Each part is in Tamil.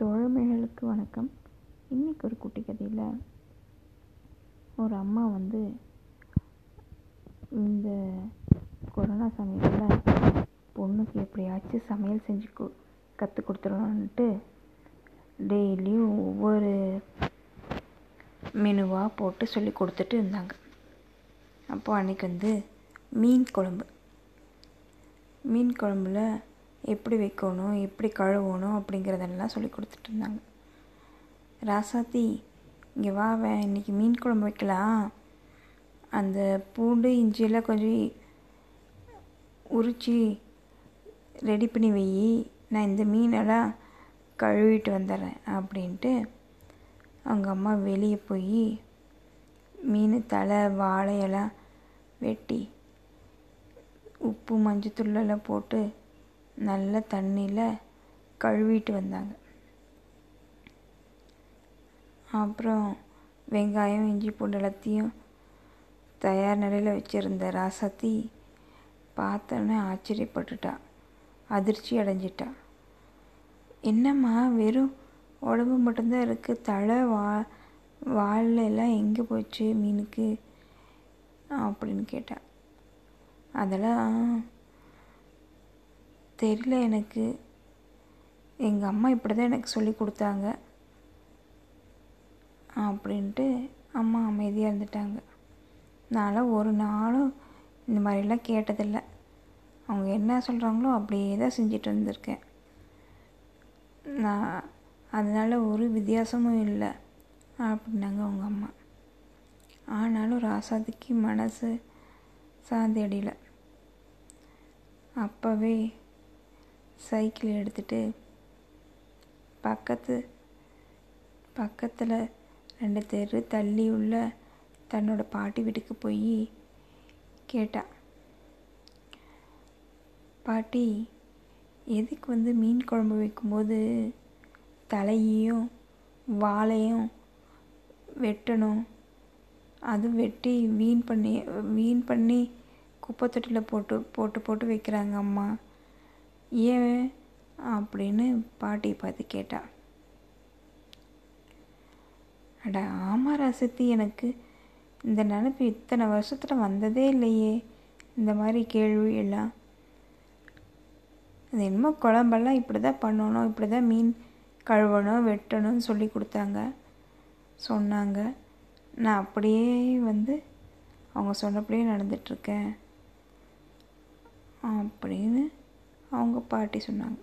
தோழமைகளுக்கு வணக்கம் இன்றைக்கி ஒரு குட்டி கதையில் ஒரு அம்மா வந்து இந்த கொரோனா சமயத்தில் பொண்ணுக்கு எப்படியாச்சும் சமையல் செஞ்சு கு கற்றுக் கொடுத்துடணுன்ட்டு டெய்லியும் ஒவ்வொரு மெனுவாக போட்டு சொல்லி கொடுத்துட்டு இருந்தாங்க அப்போது அன்றைக்கி வந்து மீன் குழம்பு மீன் குழம்புல எப்படி வைக்கணும் எப்படி கழுவணும் அப்படிங்கிறதெல்லாம் சொல்லி கொடுத்துட்டு இருந்தாங்க ராசாத்தி இங்கே வா வே இன்றைக்கி மீன் குழம்பு வைக்கலாம் அந்த பூண்டு இஞ்சியெல்லாம் கொஞ்சம் உரித்து ரெடி பண்ணி வை நான் இந்த மீனெல்லாம் கழுவிட்டு வந்துடுறேன் அப்படின்ட்டு அவங்க அம்மா வெளியே போய் மீன் தலை வாழையெல்லாம் வெட்டி உப்பு மஞ்சத்தூளெல்லாம் போட்டு நல்ல தண்ணியில் கழுவிட்டு வந்தாங்க அப்புறம் வெங்காயம் இஞ்சி பூண்டு எல்லாத்தையும் தயார் நிலையில் வச்சுருந்த ராசாத்தி பார்த்தோன்னே ஆச்சரியப்பட்டுட்டா அதிர்ச்சி அடைஞ்சிட்டா என்னம்மா வெறும் உடம்பு மட்டும்தான் இருக்குது தலை வா வால் எல்லாம் எங்கே போச்சு மீனுக்கு அப்படின்னு கேட்டேன் அதெல்லாம் தெரியல எனக்கு எங்கள் அம்மா இப்படி தான் எனக்கு சொல்லி கொடுத்தாங்க அப்படின்ட்டு அம்மா அமைதியாக இருந்துட்டாங்க நான்லாம் ஒரு நாளும் இந்த மாதிரிலாம் கேட்டதில்லை அவங்க என்ன சொல்கிறாங்களோ அப்படியே தான் செஞ்சுட்டு வந்திருக்கேன் நான் அதனால் ஒரு வித்தியாசமும் இல்லை அப்படின்னாங்க அவங்க அம்மா ஆனாலும் ராசாதிக்கு மனசு சாந்தி அடியில் அப்போவே சைக்கிள் எடுத்துகிட்டு பக்கத்து பக்கத்தில் ரெண்டு தெரு தள்ளி உள்ள தன்னோட பாட்டி வீட்டுக்கு போய் கேட்டா பாட்டி எதுக்கு வந்து மீன் குழம்பு வைக்கும்போது தலையையும் வாழையும் வெட்டணும் அதுவும் வெட்டி வீண் பண்ணி வீண் பண்ணி குப்பை தொட்டியில் போட்டு போட்டு போட்டு வைக்கிறாங்க அம்மா ஏன் அப்படின்னு பாட்டியை பார்த்து கேட்டா அட ஆமாம் ரசத்தி எனக்கு இந்த நினப்பு இத்தனை வருஷத்தில் வந்ததே இல்லையே இந்த மாதிரி கேள்வி எல்லாம் அது என்னமோ குழம்பெல்லாம் இப்படி தான் பண்ணணும் இப்படி தான் மீன் கழுவணும் வெட்டணும்னு சொல்லி கொடுத்தாங்க சொன்னாங்க நான் அப்படியே வந்து அவங்க சொன்னபடியே நடந்துட்டுருக்கேன் அப்படின்னு அவங்க பாட்டி சொன்னாங்க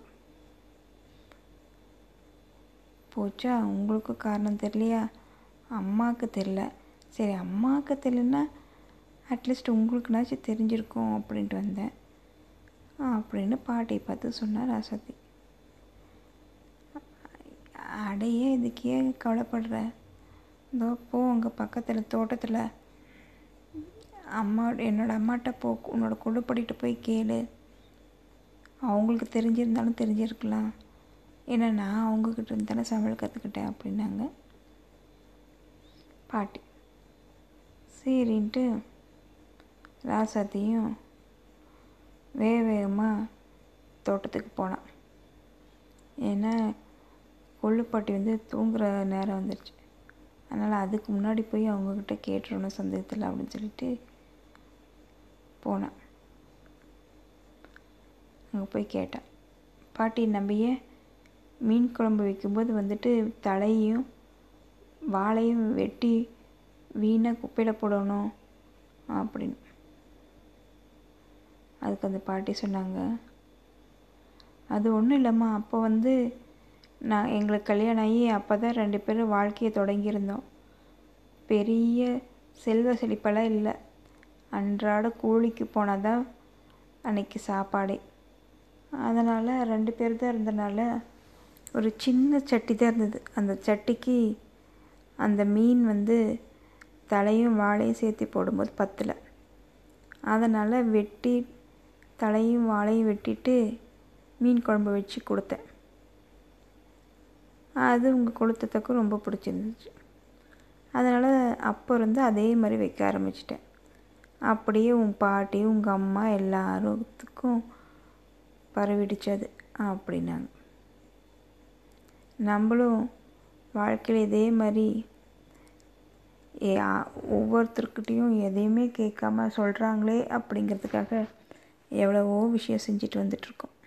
போச்சா உங்களுக்கு காரணம் தெரியலையா அம்மாவுக்கு தெரில சரி அம்மாவுக்கு தெரியலன்னா அட்லீஸ்ட் உங்களுக்குனாச்சும் தெரிஞ்சிருக்கும் அப்படின்ட்டு வந்தேன் அப்படின்னு பாட்டியை பார்த்து சொன்னார் ராசதி அடையே இதுக்கே கவலைப்படுற இதோ போ அங்கே பக்கத்தில் தோட்டத்தில் அம்மா என்னோட அம்மாட்ட போ உன்னோட குழுப்படிட்டு போய் கேளு அவங்களுக்கு தெரிஞ்சிருந்தாலும் தெரிஞ்சிருக்கலாம் ஏன்னா நான் அவங்கக்கிட்ட இருந்து தானே சமையல் கற்றுக்கிட்டேன் அப்படின்னாங்க பாட்டி சரின்ட்டு ராசாத்தையும் வேக வேகமாக தோட்டத்துக்கு போனான் ஏன்னா கொள்ளுப்பாட்டி வந்து தூங்குகிற நேரம் வந்துருச்சு அதனால் அதுக்கு முன்னாடி போய் அவங்கக்கிட்ட கேட்டுறணும் சந்தேகத்தில் அப்படின்னு சொல்லிட்டு போனேன் அங்கே போய் கேட்டேன் பாட்டி நம்பிய மீன் குழம்பு வைக்கும்போது வந்துட்டு தலையும் வாழையும் வெட்டி வீணாக குப்பையில் போடணும் அப்படின்னு அதுக்கு அந்த பாட்டி சொன்னாங்க அது ஒன்றும் இல்லைம்மா அப்போ வந்து நான் எங்களுக்கு கல்யாணம் ஆகி அப்போ தான் ரெண்டு பேரும் வாழ்க்கையை தொடங்கியிருந்தோம் பெரிய செல்வ செழிப்பெல்லாம் இல்லை அன்றாட கூலிக்கு போனால் தான் அன்னைக்கு சாப்பாடே அதனால் ரெண்டு பேர் தான் இருந்தனால ஒரு சின்ன சட்டி தான் இருந்தது அந்த சட்டிக்கு அந்த மீன் வந்து தலையும் வாழையும் சேர்த்து போடும்போது பத்தில் அதனால் வெட்டி தலையும் வாழையும் வெட்டிட்டு மீன் குழம்பு வச்சு கொடுத்தேன் அது உங்கள் கொளுத்தத்துக்கும் ரொம்ப பிடிச்சிருந்துச்சு அதனால் அப்போ இருந்து அதே மாதிரி வைக்க ஆரம்பிச்சிட்டேன் அப்படியே உன் பாட்டி உங்கள் அம்மா எல்லாத்துக்கும் பரவிடுச்சு அது அப்படின்னாங்க நம்மளும் வாழ்க்கையில் இதே மாதிரி ஒவ்வொருத்தர்கிட்டையும் எதையுமே கேட்காம சொல்கிறாங்களே அப்படிங்கிறதுக்காக எவ்வளவோ விஷயம் செஞ்சுட்டு வந்துட்ருக்கோம்